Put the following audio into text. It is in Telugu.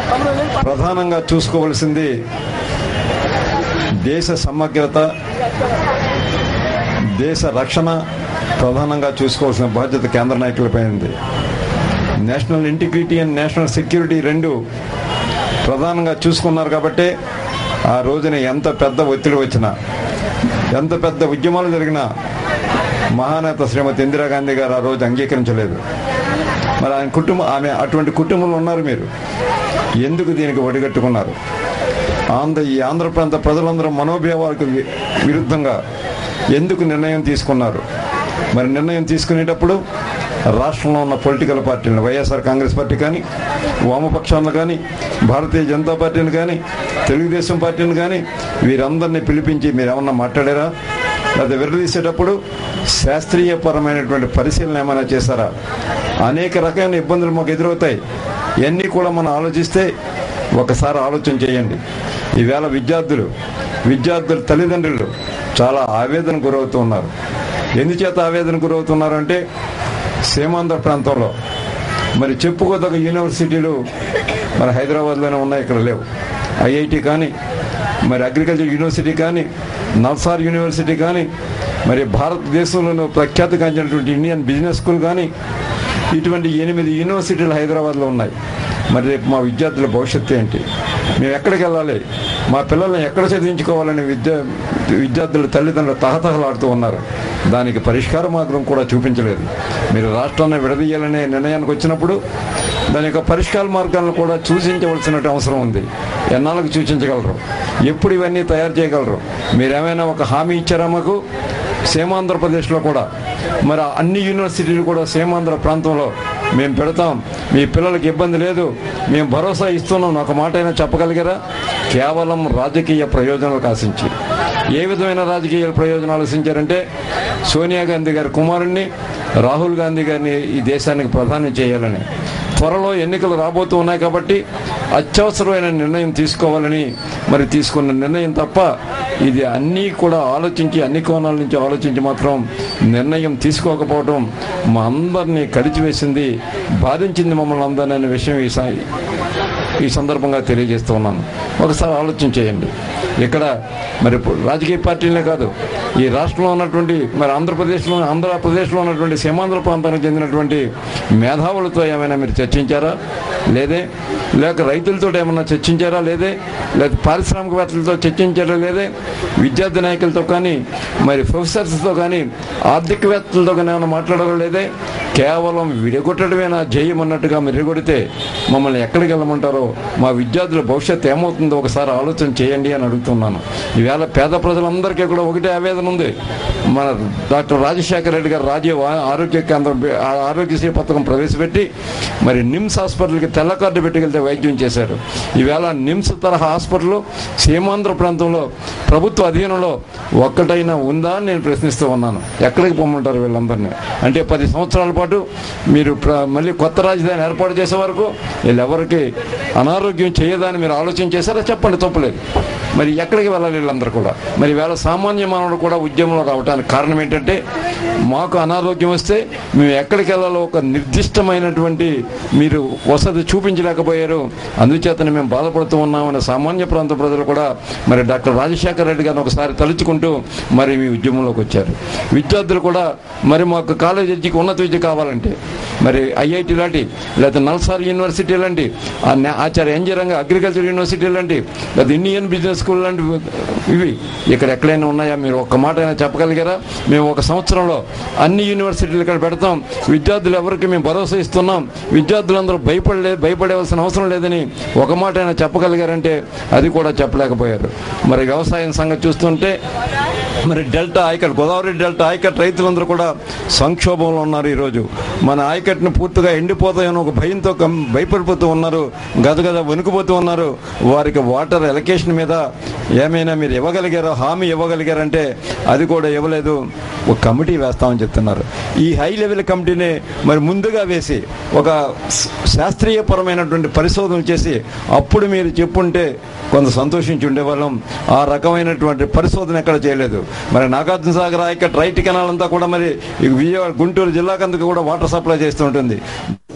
ప్రధానంగా చూసుకోవలసింది దేశ సమగ్రత దేశ రక్షణ ప్రధానంగా చూసుకోవాల్సిన బాధ్యత కేంద్ర నాయకులపై ఉంది national integrity and national security రెండు ప్రధానంగా చూసుకున్నారు కాబట్టి ఆ రోజున ఎంత పెద్ద ఒత్తిడి వచ్చినా ఎంత పెద్ద ఉద్యమాలు జరిగినా మహానేత శ్రీమతి ఇందిరాగాంధీ గారు ఆ రోజు అంగీకరించలేదు మరి ఆయన కుటుంబం ఆమె అటువంటి కుటుంబంలో ఉన్నారు మీరు ఎందుకు దీనికి ఒడిగట్టుకున్నారు ఆంధ్ర ఈ ఆంధ్ర ప్రాంత ప్రజలందరూ మనోభావాలకు వి- విరుద్ధంగా ఎందుకు నిర్ణయం తీసుకున్నారు మరి నిర్ణయం తీసుకునేటప్పుడు రాష్ట్రంలో ఉన్న పొలిటికల్ పార్టీలను వైఎస్ఆర్ కాంగ్రెస్ పార్టీ కానీ వామపక్షాలను కానీ భారతీయ జనతా పార్టీని కానీ తెలుగుదేశం పార్టీని కానీ వీరందరినీ పిలిపించి మీరు ఏమన్నా మాట్లాడారా లేదా విడదీసేటప్పుడు శాస్త్రీయపరమైనటువంటి పరిశీలన ఏమైనా చేశారా అనేక రకమైన ఇబ్బందులు మాకు ఎదురవుతాయి ఇవన్నీ కూడా మనం ఆలోచిస్తే ఒకసారి ఆలోచన చేయండి ఈవేళ విద్యార్థులు విద్యార్థుల తల్లిదండ్రులు చాలా ఆవేదన గురవుతూ ఉన్నారు ఎందుచేత ఆవేదన గురవుతున్నారు అంటే సీమాంధ్ర ప్రాంతంలో మరి చెప్పుకోదగ్గ యూనివర్సిటీలు మన హైదరాబాద్లోనే ఉన్నాయి ఇక్కడ లేవు ఐఐటి కానీ మరి అగ్రికల్చర్ యూనివర్సిటీ కానీ నల్సార్ యూనివర్సిటీ కానీ మరి భారతదేశంలోనూ ప్రఖ్యాతిగాంచినటువంటి ఇండియన్ బిజినెస్ స్కూల్ కానీ ఇటువంటి ఎనిమిది యూనివర్సిటీలు హైదరాబాద్లో ఉన్నాయి మరి రేపు మా విద్యార్థుల భవిష్యత్తు ఏంటి మేము ఎక్కడికి వెళ్ళాలి మా పిల్లల్ని ఎక్కడ చదివించుకోవాలని విద్యా విద్యార్థుల తల్లిదండ్రులు తహతహలాడుతూ ఉన్నారు దానికి పరిష్కార మార్గం కూడా చూపించలేదు మీరు రాష్ట్రాన్ని విడదీయాలనే నిర్ణయానికి వచ్చినప్పుడు దాని యొక్క పరిష్కార మార్గాలను కూడా సూచించవలసిన అవసరం ఉంది ఎన్నాళ్ళకు సూచించగలరు ఎప్పుడు ఇవన్నీ తయారు చేయగలరు మీరేమైనా ఒక హామీ ఇచ్చారా మాకు సీమాంధ్రప్రదేశ్లో కూడా మరి అన్ని యూనివర్సిటీలు కూడా సీమాంధ్ర ప్రాంతంలో మేము పెడతాం మీ పిల్లలకి ఇబ్బంది లేదు మేము భరోసా ఇస్తున్నాం ఒక మాట అయినా చెప్పగలిగారా కేవలం రాజకీయ ప్రయోజనాలకు ఆశించి ఏ విధమైన రాజకీయ ప్రయోజనాలు ఆశించారంటే సోనియా గాంధీ గారి కుమారుణ్ణి రాహుల్ గాంధీ గారిని ఈ దేశానికి ప్రధాని చేయాలని త్వరలో ఎన్నికలు రాబోతూ ఉన్నాయి కాబట్టి అత్యవసరమైన నిర్ణయం తీసుకోవాలని మరి తీసుకున్న నిర్ణయం తప్ప ఇది అన్నీ కూడా ఆలోచించి అన్ని కోణాల నుంచి ఆలోచించి మాత్రం నిర్ణయం తీసుకోకపోవడం మా అందరినీ కడిచివేసింది బాధించింది మమ్మల్ని అందరినీ అనే విషయం ఈ స- ఈ సందర్భంగా తెలియజేస్తూ ఉన్నాను ఒకసారి ఆలోచన చేయండి ఇక్కడ మరి ఇప్పుడు రాజకీయ పార్టీలే కాదు ఈ రాష్ట్రంలో ఉన్నటువంటి మరి ఆంధ్రప్రదేశ్లో ఆంధ్రప్రదేశ్లో ఉన్నటువంటి సీమాంధ్ర ప్రాంతానికి చెందినటువంటి మేధావులతో ఏమైనా మీరు చర్చించారా లేదే లేక రైతులతో ఏమైనా చర్చించారా లేదే లేక పారిశ్రామికవేత్తలతో చర్చించారా లేదే విద్యార్థి నాయకులతో కానీ మరి ప్రొఫెసర్స్తో కానీ ఆర్థికవేత్తలతో కానీ ఏమైనా మాట్లాడారా లేదే కేవలం విడగొట్టడమేనా జయం అన్నట్టుగా మీరు విడగొడితే మమ్మల్ని ఎక్కడికి వెళ్ళమంటారో మా విద్యార్థుల భవిష్యత్తు ఏమవుతుందో ఒకసారి ఆలోచన చేయండి అని అడుగుతున్నాను ఈవేళ పేద ప్రజలందరికీ కూడా ఒకటే ఆవేదన ఉంది మన డాక్టర్ రాజశేఖర రెడ్డి గారు రాజీవ్ ఆ- ఆరోగ్య కేంద్రం పె- ఆ ఆరోగ్యశ్రీ పథకం ప్రవేశపెట్టి మరి నిమ్స్ హాస్పిటల్కి తెల్ల కార్డు పెట్టుకెళ్తే వైద్యం చేశారు ఈవేళ నిమ్స్ తరహా హాస్పిటల్ సీమాంధ్ర ప్రాంతంలో ప్రభుత్వ అధీనంలో ఒక్కటైనా ఉందా అని నేను ప్రశ్నిస్తూ ఉన్నాను ఎక్కడికి పొమ్మంటారు వీళ్ళందరినీ అంటే పది సంవత్సరాల పాటు మీరు ప్ర- మళ్ళీ కొత్త రాజధాని ఏర్పాటు చేసే వరకు వీళ్ళెవరికి అనారోగ్యం చేయదని మీరు ఆలోచన చేశారా చెప్పండి తప్పలేదు మరి ఎక్కడికి వెళ్ళాలి వీళ్ళందరూ కూడా మరి వేళ సామాన్య మానవుడు కూడా ఉద్యమంలో రావడానికి కారణం ఏంటంటే మాకు అనారోగ్యం వస్తే మేము ఎక్కడికి వెళ్ళాలో ఒక నిర్దిష్టమైనటువంటి మీరు వసతి చూపించలేకపోయారు అందుచేతనే మేము బాధపడుతూ ఉన్నామని సామాన్య ప్రాంత ప్రజలు కూడా మరి డాక్టర్ రాజశేఖర రెడ్డి గారిని ఒకసారి తలుచుకుంటూ మరి మీ ఉద్యమంలోకి వచ్చారు విద్యార్థులు కూడా మరి మాకు కాలేజ్ విద్యకి ఉన్నత విద్య కావాలంటే మరి ఐఐటి లాంటి లేదా నల్సార్ యూనివర్సిటీ లాంటి ఆ నే- ఆచార్య ఎన్జీ రంగ అగ్రికల్చర్ యూనివర్సిటీ లాంటి లేదా ఇండియన్ బిజినెస్ స్కూల్ లాంటి ఇవి ఇక్కడ ఎక్కడైనా ఉన్నాయా మీరు ఒక్క మాట అయినా చెప్పగలిగారా మేము ఒక సంవత్సరంలో అన్ని యూనివర్సిటీలు ఇక్కడ పెడతాం విద్యార్థులు ఎవరికి మేము భరోసా ఇస్తున్నాం విద్యార్థులందరూ భయపడలే భయపడవలసిన అవసరం లేదని ఒక మాట అయినా చెప్పగలిగారంటే అది కూడా చెప్పలేకపోయారు మరి వ్యవసాయం సంగతి చూస్తుంటే మరి డెల్టా ఆయకట్ గోదావరి డెల్టా ఆయకట్ రైతులందరూ కూడా సంక్షోభంలో ఉన్నారు ఈరోజు మన ఆయకట్ను పూర్తిగా ఎండిపోతాయని ఒక భయంతో కం- భయపడిపోతూ ఉన్నారు గదగద వణుకుపోతూ ఉన్నారు వారికి వాటర్ ఎలకేషన్ మీద ఏమైనా మీరు ఇవ్వగలిగారో హామీ ఇవ్వగలిగారంటే అది కూడా ఇవ్వలేదు ఒక కమిటీ వేస్తామని చెప్తున్నారు ఈ హై లెవెల్ కమిటీని మరి ముందుగా వేసి ఒక శ- శాస్త్రీయపరమైనటువంటి పరిశోధన చేసి అప్పుడు మీరు చెప్పుంటే కొంత సంతోషించి ఉండేవాళ్ళం ఆ రకమైనటువంటి పరిశోధన ఎక్కడ చేయలేదు మరి నాగార్జున సాగర్ ఆయకట్ రైట్ కెనాల్ అంతా కూడా మరి ఈ విజయవాడ గుంటూరు జిల్లాకందుకు కూడా వాటర్ సప్లై చేస్తూ ఉంటుంది